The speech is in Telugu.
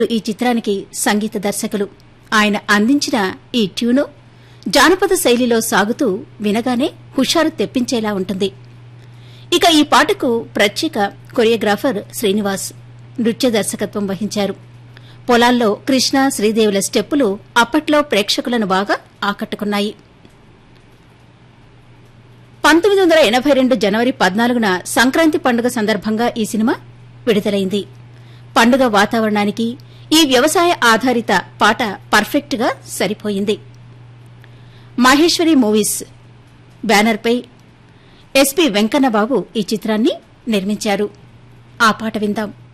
ఈ చిత్రానికి సంగీత దర్శకులు ఆయన అందించిన ఈ ట్యూను జానపద శైలిలో సాగుతూ వినగానే హుషారు తెప్పించేలా ఉంటుంది ఇక ఈ పాటకు ప్రత్యేక కొరియోగ్రాఫర్ శ్రీనివాస్ నృత్య దర్శకత్వం వహించారు పొలాల్లో కృష్ణ శ్రీదేవుల స్టెప్పులు అప్పట్లో ప్రేక్షకులను బాగా ఆకట్టుకున్నాయి పంతొమ్మిది వందల ఎనబై రెండు జనవరి పద్నాలుగున సంక్రాంతి పండుగ సందర్భంగా ఈ సినిమా విడుదలైంది పండుగ వాతావరణానికి ఈ వ్యవసాయ ఆధారిత పాట పర్ఫెక్ట్ గా సరిపోయింది మహేశ్వరి మూవీస్ బ్యానర్పై ఎస్పీ వెంకన్నబాబు ఈ చిత్రాన్ని నిర్మించారు ఆ పాట విందాం